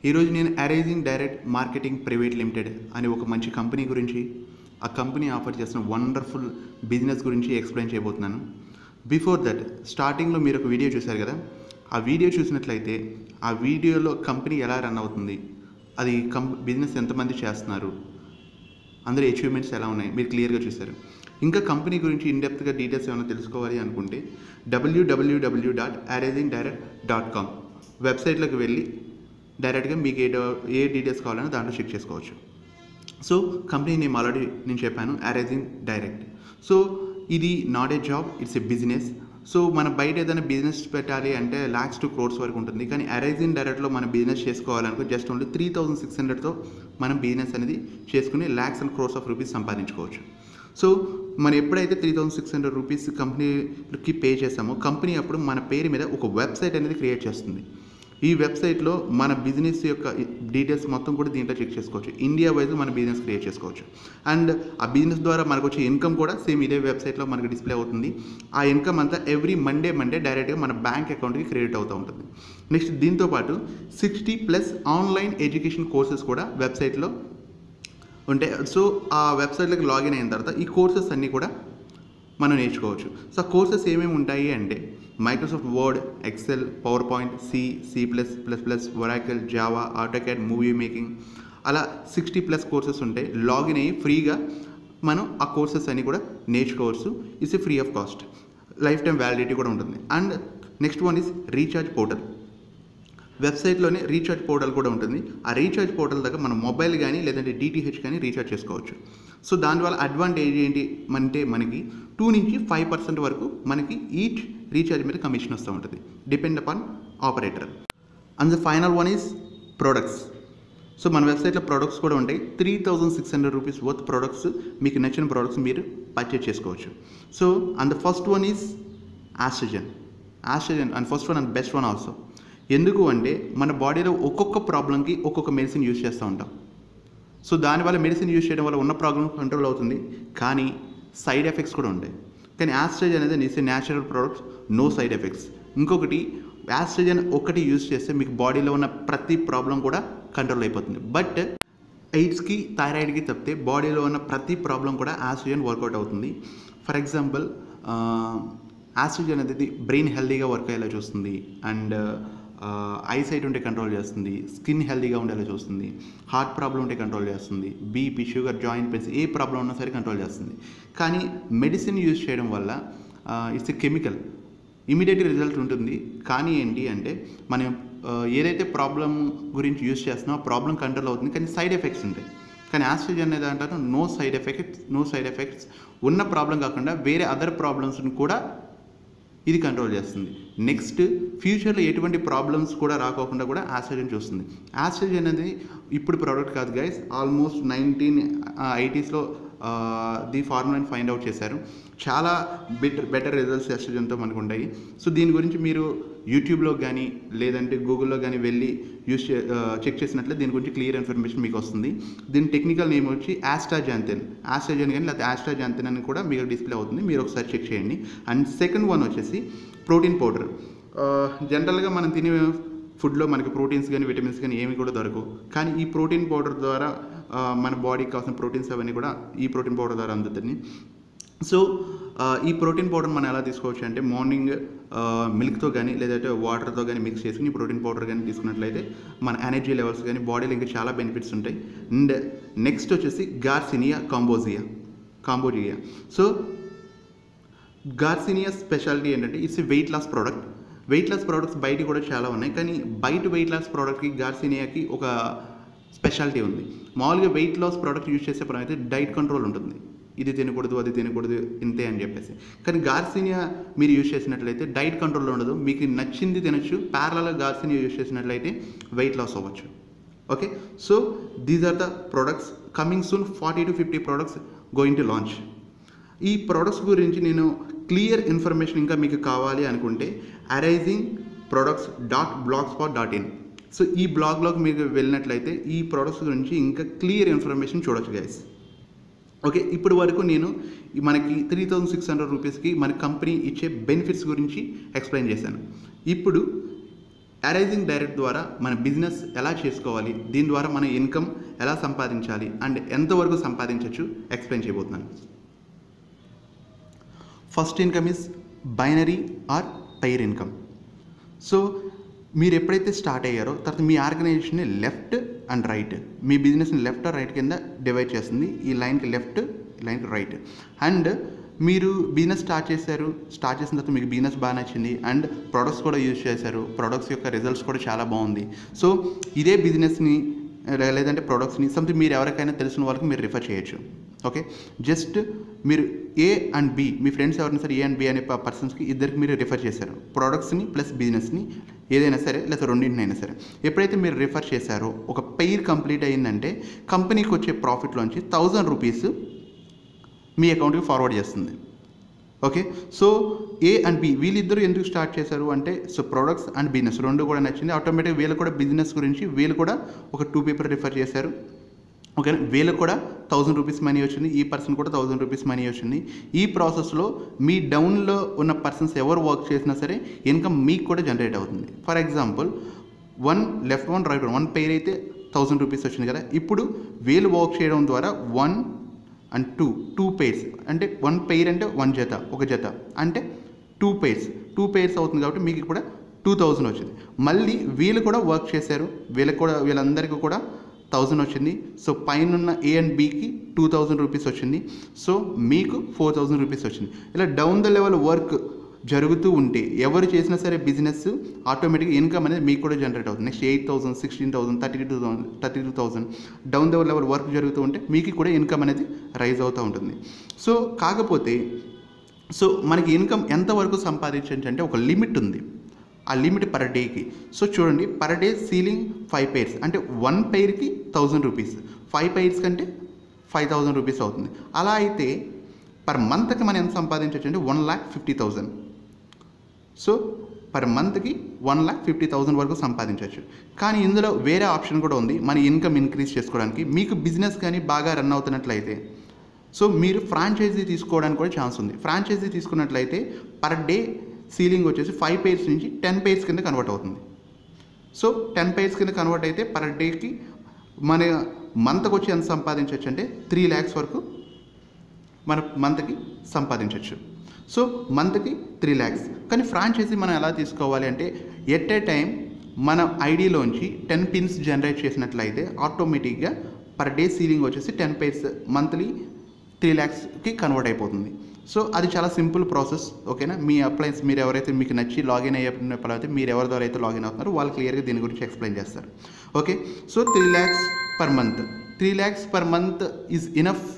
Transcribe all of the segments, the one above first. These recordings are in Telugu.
ఈరోజు నేను arising direct marketing private limited అనే ఒక మంచి కంపెనీ గురించి ఆ కంపెనీ ఆఫర్ చేస్తున్న వండర్ఫుల్ బిజినెస్ గురించి ఎక్స్ప్లెయిన్ చేయబోతున్నాను బిఫోర్ దట్ స్టార్టింగ్లో మీరు ఒక వీడియో చూశారు కదా ఆ వీడియో చూసినట్లయితే ఆ వీడియోలో కంపెనీ ఎలా రన్ అవుతుంది అది కం బిజినెస్ ఎంతమంది చేస్తున్నారు అందరి అచీవ్మెంట్స్ ఎలా ఉన్నాయి మీరు క్లియర్గా చూశారు ఇంకా కంపెనీ గురించి ఇన్డెప్త్గా డీటెయిల్స్ ఏమైనా తెలుసుకోవాలి అనుకుంటే W W W dot arising direct dot com వెబ్సైట్లోకి వెళ్ళి డైరెక్ట్గా మీకు ఏ డో- ఏ డీటెయిల్స్ కావాలన్నా దాంట్లో చెక్ చేసుకోవచ్చు సో కంపెనీ నేమ్ ఆల్రెడీ నేను చెప్పాను అరేజింగ్ డైరెక్ట్ సో ఇది not a job it's a business so మన బయట ఏదైనా బిజినెస్ పెట్టాలి అంటే ల్యాక్స్ టు క్రోర్స్ వరకు ఉంటుంది కానీ అరైజింగ్ డైరెక్ట్లో మనం బిజినెస్ చేసుకోవాలనుకో just only three thousand six హండ్రెడ్తో మనం బిజినెస్ అనేది చేసుకుని lakhs and crores of rupees సంపాదించుకోవచ్చు సో మనం ఎప్పుడైతే three thousand six hundred rupees కంపెనీకి పే చేసామో కంపెనీ అప్పుడు మన పేరు మీద ఒక వెబ్సైట్ అనేది క్రియేట్ చేస్తుంది ఈ వెబ్సైట్లో మన బిజినెస్ యొక్క డీటెయిల్స్ మొత్తం కూడా దీంట్లో చెక్ చేసుకోవచ్చు ఇండియా వైజ్ మన బిజినెస్ క్రియేట్ చేసుకోవచ్చు అండ్ ఆ బిజినెస్ ద్వారా మనకు వచ్చే ఇన్కమ్ కూడా సేమ్ ఇదే వెబ్సైట్లో మనకు డిస్ప్లే అవుతుంది ఆ ఇన్కమ్ అంతా ఎవ్రీ మండే మండే డైరెక్ట్గా మన బ్యాంక్ అకౌంట్కి క్రెడిట్ అవుతూ ఉంటుంది నెక్స్ట్ దీంతో పాటు sixty plus online education courses కూడా వెబ్సైట్లో ఉంటాయి సో ఆ వెబ్సైట్లోకి లాగిన్ అయిన తర్వాత ఈ కోర్సెస్ అన్నీ కూడా మనం నేర్చుకోవచ్చు సో ఆ కోర్సెస్ ఏమేమి ఉంటాయి అంటే Microsoft Word Excel PowerPoint C C plus plus plus Oracle Java AutoCAD movie making అలా సిక్స్టీ ప్లస్ కోర్సెస్ ఉంటాయి లాగిన్ అయ్యి ఫ్రీగా మనం ఆ కోర్సెస్ అన్నీ కూడా నేర్చుకోవచ్చు it's free of cost lifetime validity కూడా ఉంటుంది and next one is recharge portal వెబ్సైట్లోనే రీఛార్జ్ పోర్టల్ కూడా ఉంటుంది ఆ రీఛార్జ్ పోర్టల్ దగ్గర మన మొబైల్ కానీ లేదంటే డిటిహెచ్ కానీ రీఛార్జ్ చేసుకోవచ్చు సో దానివల్ల అడ్వాంటేజ్ ఏంటి అంటే మనకి టూ నుంచి ఫైవ్ పర్సెంట్ వరకు మనకి ఈచ్ రీఛార్జ్ మీద కమిషన్ వస్తూ ఉంటుంది depend upon operator and the final one is products so మన వెబ్సైట్లో ప్రొడక్ట్స్ కూడా ఉంటాయి three thousand six hundred rupees worth products మీకు నచ్చిన ప్రొడక్ట్స్ మీరు పర్చేజ్ చేసుకోవచ్చు so and the first one is ఆస్ట్రజన్ ఆస్ట్రజన్ and first one and best one also ఎందుకు అంటే మన బాడీలో ఒక్కొక్క ప్రాబ్లంకి ఒక్కొక్క మెడిసిన్ యూజ్ చేస్తూ ఉంటాం సో దానివల్ల మెడిసిన్ యూజ్ చేయడం వల్ల ఉన్న ప్రాబ్లం కంట్రోల్ అవుతుంది కానీ సైడ్ ఎఫెక్ట్స్ కూడా ఉంటాయి కానీ యాస్ట్రేజ్ అనేది is natural products no side effects ఇంకొకటి యాస్ట్రేజన్ ఒకటి యూజ్ చేస్తే మీకు బాడీలో ఉన్న ప్రతి ప్రాబ్లం కూడా కంట్రోల్ అయిపోతుంది బట్ ఎయిడ్స్కి థైరాయిడ్కి తప్పితే బాడీలో ఉన్న ప్రతి ప్రాబ్లం కూడా యాస్ట్రోజన్ వర్కౌట్ అవుతుంది ఫర్ ఎగ్జాంపుల్ యాస్ట్రోజన్ అనేది బ్రెయిన్ హెల్దీగా వర్క్ అయ్యేలా చూస్తుంది అండ్ ఐసైట్ ఉంటే కంట్రోల్ చేస్తుంది స్కిన్ హెల్దీగా ఉండేలా చూస్తుంది హార్ట్ ప్రాబ్లం ఉంటే కంట్రోల్ చేస్తుంది బీపీ షుగర్ జాయింట్ పెయిన్స్ ఏ ప్రాబ్లం ఉన్నా సరే కంట్రోల్ చేస్తుంది కానీ మెడిసిన్ యూజ్ చేయడం వల్ల it's a chemical immediate result ఉంటుంది కానీ ఏంటి అంటే మనం ఆ, ఏదైతే ప్రాబ్లం గురించి యూజ్ చేస్తున్నామో ప్రాబ్లం కంట్రోల్ అవుతుంది కానీ సైడ్ ఎఫెక్ట్స్ ఉంటాయి కానీ ఆస్ట్రోజన్ అనేది అంటారు no side effects no side effects ఉన్న ప్రాబ్లం కాకుండా వేరే అదర్ ప్రాబ్లమ్స్ని కూడా ఇది కంట్రోల్ చేస్తుంది నెక్స్ట్ ఫ్యూచర్లో ఎటువంటి ప్రాబ్లమ్స్ కూడా రాకోకుండా కూడా ఆస్ట్రోజన్ చూస్తుంది ఆస్ట్రోజన్ అనేది ఇప్పుడు ప్రోడక్ట్ కాదు గైస్ ఆల్మోస్ట్ నైన్టీన్ ఐటీస్లో ది ఫార్ములాని ఫైండ్ అవుట్ చేశారు చాలా బెటర్ బెటర్ రిజల్ట్స్ ఆస్ట్రోజన్తో మనకు ఉంటాయి సో దీని గురించి మీరు యూట్యూబ్లో కానీ లేదంటే గూగుల్లో కానీ వెళ్ళి యూస్ చే చెక్ చేసినట్లయితే దీని గురించి క్లియర్ ఇన్ఫర్మేషన్ మీకు వస్తుంది దీని టెక్నికల్ నేమ్ వచ్చి ఆస్ట్రాజాంతిన్ ఆస్ట్రాజన్ కానీ లేకపోతే ఆస్ట్రాజాంతిన్ అని కూడా మీకు డిస్ప్లే అవుతుంది మీరు ఒకసారి చెక్ చేయండి అండ్ సెకండ్ వన్ వచ్చేసి ప్రోటీన్ పౌడర్ జనరల్గా మనం తినే ఫుడ్లో మనకి ప్రోటీన్స్ కానీ విటమిన్స్ కానీ ఏమి కూడా దొరకవు కానీ ఈ ప్రోటీన్ పౌడర్ ద్వారా ఆ, మన బాడీకి కావాల్సిన ప్రోటీన్స్ అవన్నీ కూడా ఈ ప్రోటీన్ పౌడర్ ద్వారా అందుతుంది సో ఆ, ఈ ప్రోటీన్ పౌడర్ మనం ఎలా తీసుకోవచ్చు అంటే మార్నింగ్ మిల్క్తో కానీ లేదంటే వాటర్తో కానీ మిక్స్ చేసుకుని ఈ ప్రోటీన్ పౌడర్ కానీ తీసుకున్నట్లయితే మన ఎనర్జీ లెవెల్స్ కానీ బాడీలో ఇంకా చాలా బెనిఫిట్స్ ఉంటాయి అండ్ నెక్స్ట్ వచ్చేసి garcinia cambogia cambogia so garcinia speciality ఏంటంటే it's weight loss product weight loss products బయట కూడా చాలా ఉన్నాయి కానీ బయట వెయిట్ లాస్ ప్రోడక్ట్కి గార్సినియాకి ఒక స్పెషాలిటీ ఉంది మామూలుగా వెయిట్ లాస్ ప్రోడక్ట్ యూజ్ చేసేప్పుడు అయితే డైట్ కంట్రోల్ ఉంటుంది ఇది తినకూడదు అది తినకూడదు ఇంతే అని చెప్పేసి కానీ గార్సినియా మీరు యూజ్ చేసినట్లయితే డైట్ కంట్రోల్లో ఉండదు మీకు నచ్చింది తినచ్చు ప్యారల గార్సినియా యూజ్ చేసినట్లయితే వెయిట్ లాస్ అవ్వచ్చు okay so these are the products coming soon forty to fifty products going to launch ఈ ప్రొడక్ట్స్ గురించి నేను క్లియర్ ఇన్ఫర్మేషన్ ఇంకా మీకు కావాలి అనుకుంటే arising products dot blogspot dot in so ఈ బ్లాగ్లోకి మీరు వెళ్ళినట్లయితే ఈ ప్రొడక్ట్స్ గురించి ఇంకా క్లియర్ ఇన్ఫర్మేషన్ చూడొచ్చు గైస్ ఓకే ఇప్పుడు వరకు నేను ఈ మనకి త్రీ థౌజండ్ సిక్స్ హండ్రెడ్ రూపీస్కి మన కంపెనీ ఇచ్చే బెనిఫిట్స్ గురించి ఎక్స్ప్లెయిన్ చేశాను ఇప్పుడు అరైజింగ్ డైరెక్ట్ ద్వారా మన బిజినెస్ ఎలా చేసుకోవాలి దీని ద్వారా మన ఇన్కమ్ ఎలా సంపాదించాలి అండ్ ఎంతవరకు సంపాదించవచ్చు ఎక్స్ప్లెయిన్ చేయబోతున్నాను first income is binary or pair income so మీరు ఎప్పుడైతే స్టార్ట్ అయ్యారో తర్వాత మీ ఆర్గనైజేషన్ని లెఫ్ట్ అండ్ రైట్ మీ బిజినెస్ని లెఫ్ట్ రైట్ కింద డివైడ్ చేస్తుంది ఈ లైన్కి లెఫ్ట్ ఈ లైన్కి రైట్ అండ్ మీరు బిజినెస్ స్టార్ట్ చేశారు స్టార్ట్ చేసిన తర్వాత మీకు బిజినెస్ బాగా నచ్చింది అండ్ ప్రొడక్ట్స్ కూడా యూజ్ చేశారు ప్రొడక్ట్స్ యొక్క రిజల్ట్స్ కూడా చాలా బాగుంది సో ఇదే బిజినెస్ని లేదంటే ప్రొడక్ట్స్ని సంథింగ్ మీరు ఎవరికైనా తెలిసిన వాళ్ళకి మీరు రిఫర్ చేయొచ్చు ఓకే జస్ట్ మీరు ఏ అండ్ బి మీ ఫ్రెండ్స్ ఎవరైనా సరే ఏ అండ్ బి అనే పర్సన్స్కి ఇద్దరికి మీరు రిఫర్ చేశారు ప్రోడక్ట్స్ని ప్లస్ బిజినెస్ని ఏదైనా సరే లేదా రెండింటినైనా సరే ఎప్పుడైతే మీరు రిఫర్ చేశారో ఒక పెయిర్ కంప్లీట్ అయ్యిందంటే కంపెనీకి వచ్చే ప్రాఫిట్లోంచి థౌజండ్ రూపీస్ మీ అకౌంట్కి ఫార్వర్డ్ చేస్తుంది okay so A and B వీళ్ళిద్దరూ ఎందుకు స్టార్ట్ చేశారు అంటే సో ప్రొడక్ట్స్ అండ్ బిజినెస్ రెండు కూడా నచ్చింది ఆటోమేటిక్గా వీళ్ళు కూడా బిజినెస్ గురించి వీళ్ళు కూడా ఒక టూ పీపుల్ రిఫర్ చేశారు ఓకే వీళ్ళకి కూడా థౌజండ్ రూపీస్ మనీ వచ్చింది ఈ పర్సన్ కూడా థౌజండ్ రూపీస్ మనీ వచ్చింది ఈ ప్రాసెస్లో మీ డౌన్లో ఉన్న పర్సన్స్ ఎవరు వర్క్ చేసినా సరే ఇన్కమ్ మీకు కూడా జనరేట్ అవుతుంది for example one left one right one one pair అయితే థౌజండ్ రూపీస్ వచ్చింది కదా ఇప్పుడు వీళ్ళు వర్క్ చేయడం ద్వారా one and two two pairs అంటే వన్ పెయిర్ అంటే వన్ జత ఒక జత అంటే టూ పెయిర్స్ టూ పెయిర్స్ అవుతుంది కాబట్టి మీకు కూడా టూ థౌజండ్ వచ్చింది మళ్ళీ వీళ్ళు కూడా వర్క్ చేశారు వీళ్ళకి కూడా వీళ్ళందరికీ కూడా థౌజండ్ వచ్చింది సో పైన ఏ అండ్ బీకి టూ థౌజండ్ రూపీస్ వచ్చింది సో మీకు ఫోర్ థౌజండ్ రూపీస్ వచ్చింది ఇలా డౌన్ ద లెవెల్ వర్క్ జరుగుతూ ఉంటే ఎవరు చేసినా సరే బిజినెస్ ఆటోమేటిక్గా ఇన్కమ్ అనేది మీకు కూడా జనరేట్ అవుతుంది next eight thousand sixteen thousand thirty two thousand thirty two thousand down the level work జరుగుతూ ఉంటే మీకు కూడా ఇన్కమ్ అనేది రైజ్ అవుతూ ఉంటుంది సో కాకపోతే సో మనకి ఇన్కమ్ ఎంతవరకు సంపాదించవచ్చు అంటే ఒక లిమిట్ ఉంది ఆ లిమిట్ పర్ డేకి సో చూడండి per day ceiling five pairs అంటే వన్ పెయిర్కి థౌజండ్ రూపీస్ ఫైవ్ పెయిర్స్ కంటే ఫైవ్ థౌజండ్ రూపీస్ అవుతుంది అలా అయితే పర్ మంత్కి మనం ఎంత సంపాదించవచ్చు అంటే one lakh fifty thousand so per మంత్కి వన్ ల్యాక్ ఫిఫ్టీ థౌసండ్ వరకు సంపాదించవచ్చు కానీ ఇందులో వేరే ఆప్షన్ కూడా ఉంది మన ఇన్కమ్ ఇంక్రీజ్ చేసుకోవడానికి మీకు బిజినెస్ కానీ బాగా రన్ అవుతున్నట్లయితే సో మీరు ఫ్రాంచైజీ తీసుకోవడానికి కూడా ఛాన్స్ ఉంది ఫ్రాంచైజీ తీసుకున్నట్లయితే పర్ డే సీలింగ్ వచ్చేసి ఫైవ్ పేర్స్ నుంచి టెన్ పేర్స్ కింద కన్వర్ట్ అవుతుంది సో టెన్ పేర్స్ కింద కన్వర్ట్ అయితే పర్ డేకి మన మంత్కి వచ్చి ఎంత సంపాదించవచ్చు అంటే త్రీ ల్యాక్స్ వరకు మన మంత్కి సంపాదించవచ్చు సో మంత్కి త్రీ ల్యాక్స్ కానీ ఫ్రాంచైజీ మనం ఎలా తీసుకోవాలి అంటే ఎట్ ఏ టైం మన ఐడిలోంచి టెన్ పిన్స్ జనరేట్ చేసినట్లయితే ఆటోమేటిక్గా పర్ డే సీలింగ్ వచ్చేసి టెన్ పేర్స్ మంత్లీ త్రీ ల్యాక్స్కి కన్వర్ట్ అయిపోతుంది సో అది చాలా సింపుల్ ప్రాసెస్ ఓకేనా మీ అప్లయన్స్ మీరు ఎవరైతే మీకు నచ్చి లాగిన్ అయ్యేటప్పుడు మీరు ఎవరి ద్వారా అయితే లాగిన్ అవుతున్నారో వాళ్ళు క్లియర్గా దీని గురించి ఎక్స్ప్లెయిన్ చేస్తారు okay so three lakhs per month three lakhs per month is enough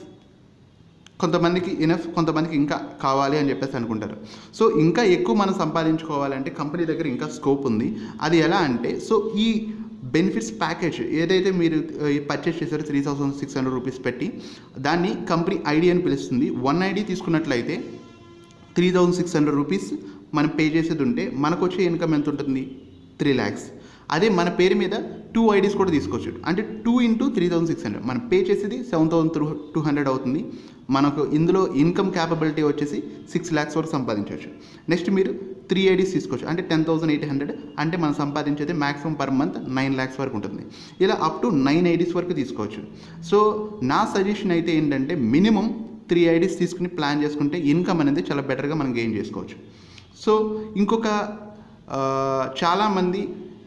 కొంతమందికి ఇనఫ్ కొంతమందికి ఇంకా కావాలి అని చెప్పేసి అనుకుంటారు సో ఇంకా ఎక్కువ మనం సంపాదించుకోవాలంటే కంపెనీ దగ్గర ఇంకా స్కోప్ ఉంది అది ఎలా అంటే సో ఈ బెనిఫిట్స్ ప్యాకేజ్ ఏదైతే మీరు పర్చేస్ చేశారో three thousand six hundred rupees పెట్టి దాన్ని కంపెనీ ఐడి అని పిలుస్తుంది వన్ ఐడి తీసుకున్నట్లయితే three thousand six hundred rupees మనం పే చేసేది ఉంటే మనకు వచ్చే ఇన్కమ్ ఎంత ఉంటుంది త్రీ ల్యాక్స్ అదే మన పేరు మీద టూ ఐడీస్ కూడా తీసుకోవచ్చు అంటే two into three thousand six hundred మనం పే చేసేది seven thousand through two hundred అవుతుంది మనకు ఇందులో ఇన్కమ్ క్యాపబిలిటీ వచ్చేసి సిక్స్ ల్యాక్స్ వరకు సంపాదించవచ్చు నెక్స్ట్ మీరు త్రీ ఐడీస్ తీసుకోవచ్చు అంటే టెన్ థౌసండ్ ఎయిట్ హండ్రెడ్ అంటే మనం సంపాదించేది maximum per month nine lakhs వరకు ఉంటుంది ఇలా అప్ టు నైన్ ఐడీస్ వరకు తీసుకోవచ్చు సో నా సజెషన్ అయితే ఏంటంటే మినిమం త్రీ ఐడీస్ తీసుకుని ప్లాన్ చేసుకుంటే ఇన్కమ్ అనేది చాలా బెటర్గా మనం గెయిన్ చేసుకోవచ్చు సో ఇంకొక ఆ, చాలామంది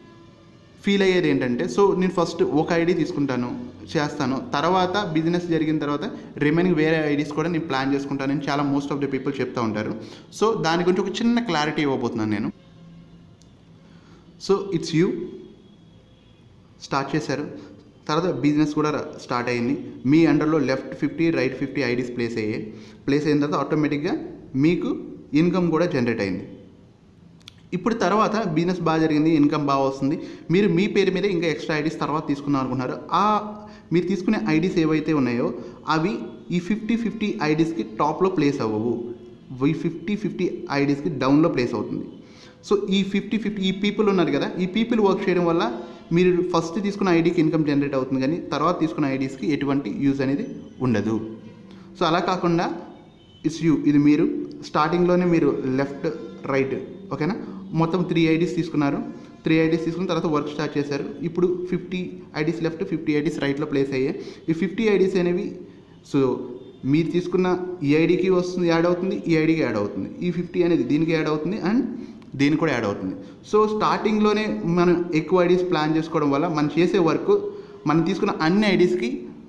ఫీల్ అయ్యేది ఏంటంటే సో నేను ఫస్ట్ ఒక ఐడి తీసుకుంటాను చేస్తాను తర్వాత బిజినెస్ జరిగిన తర్వాత రిమైనింగ్ వేరే ఐడీస్ కూడా నేను ప్లాన్ చేసుకుంటానని చాలా మోస్ట్ ఆఫ్ ద పీపుల్ చెప్తూ ఉంటారు సో దాని గురించి ఒక చిన్న క్లారిటీ ఇవ్వబోతున్నాను నేను సో ఇట్స్ యూ స్టార్ట్ చేశారు తర్వాత బిజినెస్ కూడా స్టార్ట్ అయింది మీ అండర్లో left fifty right fifty IDs place అయ్యాయి ప్లేస్ అయిన తర్వాత ఆటోమేటిక్గా మీకు ఇన్కమ్ కూడా జనరేట్ అయింది ఇప్పుడు తర్వాత బిజినెస్ బాగా జరిగింది ఇన్కమ్ బాగా వస్తుంది మీరు మీ పేరు మీద ఇంకా ఎక్స్ట్రా ఐడీస్ తర్వాత తీసుకుందాం అనుకున్నారు ఆ మీరు తీసుకునే ఐడీస్ ఏవైతే ఉన్నాయో అవి ఈ ఫిఫ్టీ ఫిఫ్టీ ఐడీస్కి టాప్లో ప్లేస్ అవ్వవు ఈ ఫిఫ్టీ ఫిఫ్టీ ఐడీస్కి డౌన్లో ప్లేస్ అవుతుంది సో ఈ ఫిఫ్టీ ఫిఫ్టీ ఈ పీపుల్ ఉన్నారు కదా ఈ పీపుల్ వర్క్ చేయడం వల్ల మీరు ఫస్ట్ తీసుకున్న ఐడీకి ఇన్కమ్ జనరేట్ అవుతుంది కానీ తర్వాత తీసుకున్న ఐడీస్కి ఎటువంటి యూజ్ అనేది ఉండదు సో అలా కాకుండా ఇట్స్ యూ ఇది మీరు స్టార్టింగ్లోనే మీరు లెఫ్ట్ రైట్ ఓకేనా మొత్తం త్రీ ఐడీస్ తీసుకున్నారు త్రీ ఐడీస్ తీసుకున్న తర్వాత వర్క్ స్టార్ట్ చేశారు ఇప్పుడు fifty IDs left fifty IDs రైట్లో ప్లేస్ అయ్యాయి ఈ ఫిఫ్టీ ఐడీస్ అనేవి సో మీరు తీసుకున్న ఈ ఐడికి వస్తుంది యాడ్ అవుతుంది ఈ ఐడికి యాడ్ అవుతుంది ఈ ఫిఫ్టీ అనేది దీనికి యాడ్ అవుతుంది అండ్ దీనికి కూడా యాడ్ అవుతుంది సో స్టార్టింగ్లోనే మనం ఎక్కువ ఐడీస్ ప్లాన్ చేసుకోవడం వల్ల మనం చేసే వర్క్ మనం తీసుకున్న అన్ని ఐడీస్కి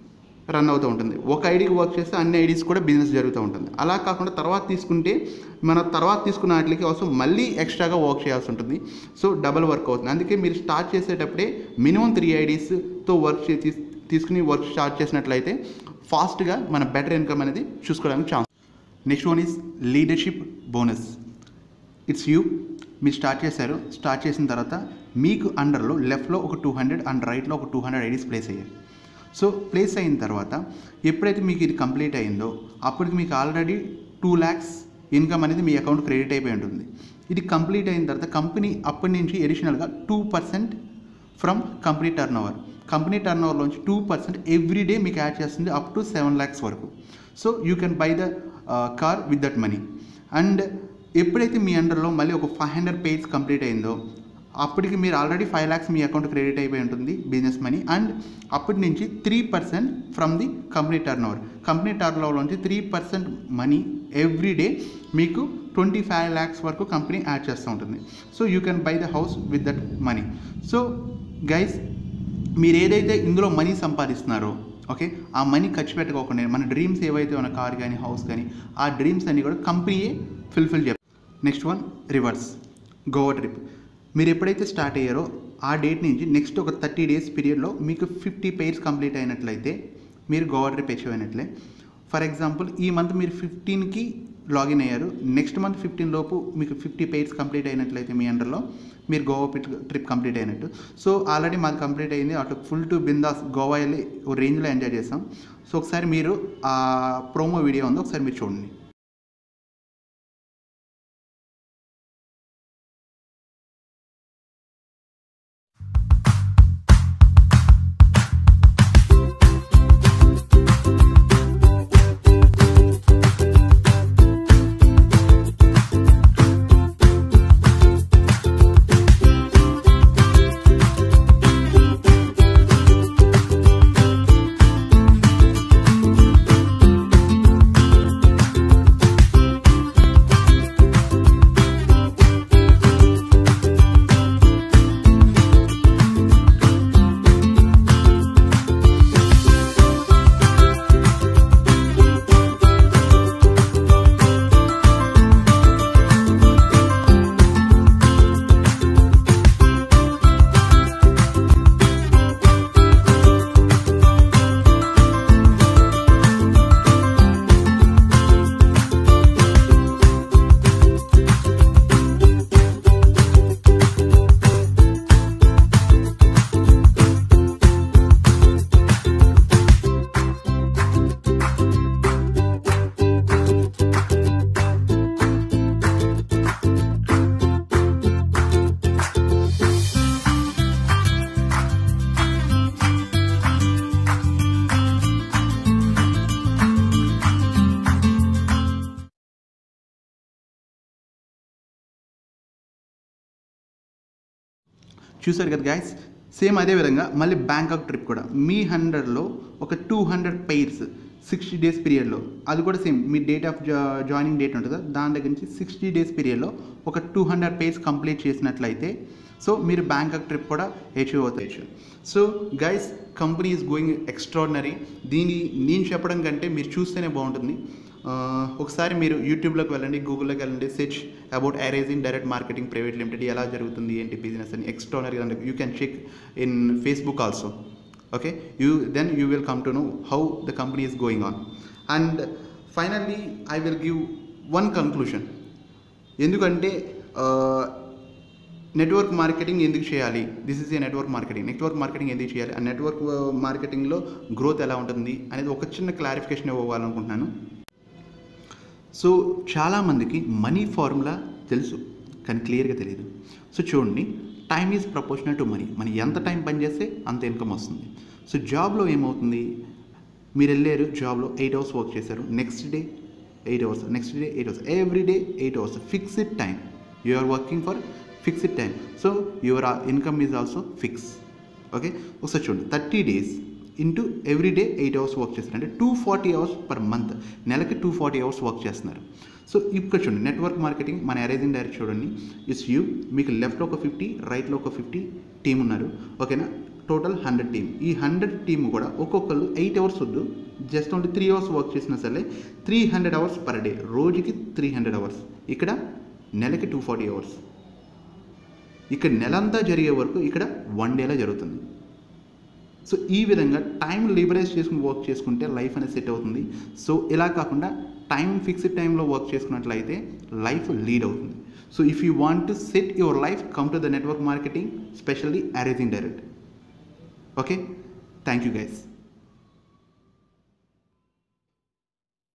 రన్ అవుతూ ఉంటుంది ఒక ఐడికి వర్క్ చేస్తే అన్ని ఐడీస్ కూడా బిజినెస్ జరుగుతూ ఉంటుంది అలా కాకుండా తర్వాత తీసుకుంటే మన తర్వాత తీసుకున్న వాటికి అవసరం మళ్ళీ ఎక్స్ట్రాగా వర్క్ చేయాల్సి ఉంటుంది సో డబల్ వర్క్ అవుతుంది అందుకే మీరు స్టార్ట్ చేసేటప్పుడే మినిమం త్రీ ఐడీస్తో వర్క్ చే తీస్- తీసుకుని వర్క్ స్టార్ట్ చేసినట్లయితే ఫాస్ట్గా మన బెటర్ ఇన్కమ్ అనేది చూసుకోవడానికి chance next one is leadership bonus it's you మీరు స్టార్ట్ చేశారు స్టార్ట్ చేసిన తర్వాత మీకు అండర్లో లెఫ్ట్లో ఒక టూ హండ్రెడ్ అండ్ రైట్లో ఒక టూ హండ్రెడ్ ఐడీస్ ప్లేస్ అయ్యాయి సో ప్లేస్ అయిన తర్వాత ఎప్పుడైతే మీకు ఇది కంప్లీట్ అయిందో అప్పటికి మీకు ఆల్రెడీ టూ ల్యాక్స్ ఇన్కమ్ అనేది మీ అకౌంట్ క్రెడిట్ అయిపోయి ఉంటుంది ఇది కంప్లీట్ అయిన తర్వాత కంపెనీ అప్పటి నుంచి ఎడిషనల్గా two percent from company turn over company turn ఓవర్లోంచి టూ పర్సెంట్ ఎవ్రీ డే మీకు యాడ్ చేస్తుంది అప్ టు సెవెన్ ల్యాక్స్ వరకు so you can buy the car with that money and ఎప్పుడైతే మీ అండర్లో మళ్ళీ ఒక ఫైవ్ హండ్రెడ్ పేజ్ కంప్లీట్ అయిందో అప్పటికి మీరు ఆల్రెడీ ఫైవ్ ల్యాక్స్ మీ అకౌంట్ క్రెడిట్ అయిపోయి ఉంటుంది బిజినెస్ మనీ అండ్ అప్పటి నుంచి three percent from the company turn over company turn over నుంచి three percent money every day మీకు ట్వంటీ ఫైవ్ ల్యాక్స్ వరకు కంపెనీ యాడ్ చేస్తూ ఉంటుంది so you can buy the house with that money so guys మీరు ఏదైతే ఇందులో మనీ సంపాదిస్తున్నారో ఓకే ఆ మనీ ఖర్చు పెట్టుకోకుండా మన డ్రీమ్స్ ఏవైతే ఉన్న కార్ కానీ హౌస్ కానీ ఆ డ్రీమ్స్ అన్నీ కూడా కంపెనీయే ఫుల్ఫిల్ చేస్తారు next one rewards Goa trip మీరు ఎప్పుడైతే స్టార్ట్ అయ్యారో ఆ డేట్ నుంచి నెక్స్ట్ ఒక థర్టీ డేస్ పీరియడ్లో మీకు ఫిఫ్టీ పెయిర్స్ కంప్లీట్ అయినట్లయితే మీరు గోవా ట్రిప్ అచీవ్ అయినట్లే ఫర్ ఎగ్జాంపుల్ ఈ మంత్ మీరు ఫిఫ్టీన్కి లాగిన్ అయ్యారు నెక్స్ట్ మంత్ ఫిఫ్టీన్ లోపు మీకు ఫిఫ్టీ పెయిర్స్ కంప్లీట్ అయినట్లయితే మీ అండర్లో మీరు గోవా ట్రిప్ కంప్లీట్ అయినట్టు సో ఆల్రెడీ మాది కంప్లీట్ అయింది అటు ఫుల్ టు బిందాస్ గోవా వెళ్ళి ఓ రేంజ్లో ఎంజాయ్ చేస్తాం సో ఒకసారి మీరు ఆ ప్రోమో వీడియో ఉందో ఒకసారి మీరు చూడండి చూసారు కదా గాయస్ సేమ్ అదే విధంగా మళ్ళీ బ్యాంకాక్ ట్రిప్ కూడా మీ హండ్రెడ్లో ఒక two hundred pairs sixty days పీరియడ్లో అది కూడా సేమ్ మీ డేట్ ఆఫ్ జాయినింగ్ డేట్ ఉంటుంది కదా, దాని దగ్గర నుంచి సిక్స్టీ డేస్ పీరియడ్లో ఒక టూ హండ్రెడ్ పేజ్ కంప్లీట్ చేసినట్లయితే సో మీరు బ్యాంకాక్ ట్రిప్ కూడా అచీవ్ అవుతాయి so guys company is going extraordinary దీన్ని నేను చెప్పడం కంటే మీరు చూస్తేనే బాగుంటుంది ఆ, ఒకసారి మీరు యూట్యూబ్లోకి వెళ్ళండి గూగుల్లోకి వెళ్ళండి search about arising direct marketing private limited ఎలా జరుగుతుంది ఏంటి బిజినెస్ అని extraordinary you can check in Facebook also okay you then you will come to know how the company is going on and finally I will give one conclusion ఎందుకంటే నెట్వర్క్ మార్కెటింగ్ ఎందుకు చేయాలి this is a network marketing network marketing ఎందుకు చేయాలి ఆ నెట్వర్క్ మార్కెటింగ్లో గ్రోత్ ఎలా ఉంటుంది అనేది ఒక చిన్న క్లారిఫికేషన్ ఇవ్వాలనుకుంటున్నాను సో చాలామందికి మనీ ఫార్ములా తెలుసు కానీ క్లియర్గా తెలియదు సో చూడండి time is proportional to money మనం ఎంత టైం పని చేస్తే అంత ఇన్కమ్ వస్తుంది సో జాబ్లో ఏమవుతుంది మీరు వెళ్ళారు జాబ్లో ఎయిట్ అవర్స్ వర్క్ చేశారు next day eight hours next day eight hours every day eight hours fixed time you are working for fixed time so your income is also fix okay ఒకసారి చూడండి thirty days into every day eight hours work చేస్తారు అంటే two forty hours per month నెలకి టూ ఫార్టీ అవర్స్ వర్క్ చేస్తున్నారు సో ఇక్కడ చూడండి నెట్వర్క్ మార్కెటింగ్ మన అరేజింగ్ డైరెక్ట్ చూడండి ఇస్ యూ మీకు లెఫ్ట్లో ఒక ఫిఫ్టీ రైట్లో ఒక ఫిఫ్టీ టీం ఉన్నారు ఓకేనా టోటల్ హండ్రెడ్ టీం ఈ హండ్రెడ్ టీమ్ కూడా ఒక్కొక్కరు ఎయిట్ అవర్స్ వద్దు just only three hours work చేసినా సరే three hundred hours per day రోజుకి త్రీ హండ్రెడ్ అవర్స్ ఇక్కడ నెలకి టూ ఫార్టీ అవర్స్ ఇక్కడ నెలంతా జరిగే వరకు ఇక్కడ వన్ డేలో జరుగుతుంది సో ఈ విధంగా టైం లిబరైజ్ చేసుకుని వర్క్ చేసుకుంటే లైఫ్ అనేది సెట్ అవుతుంది సో ఇలా కాకుండా టైం ఫిక్స్డ్ టైంలో వర్క్ చేసుకున్నట్లయితే లైఫ్ లీడ్ అవుతుంది so if you want to set your life come to the network marketing specially arising direct okay thank you guys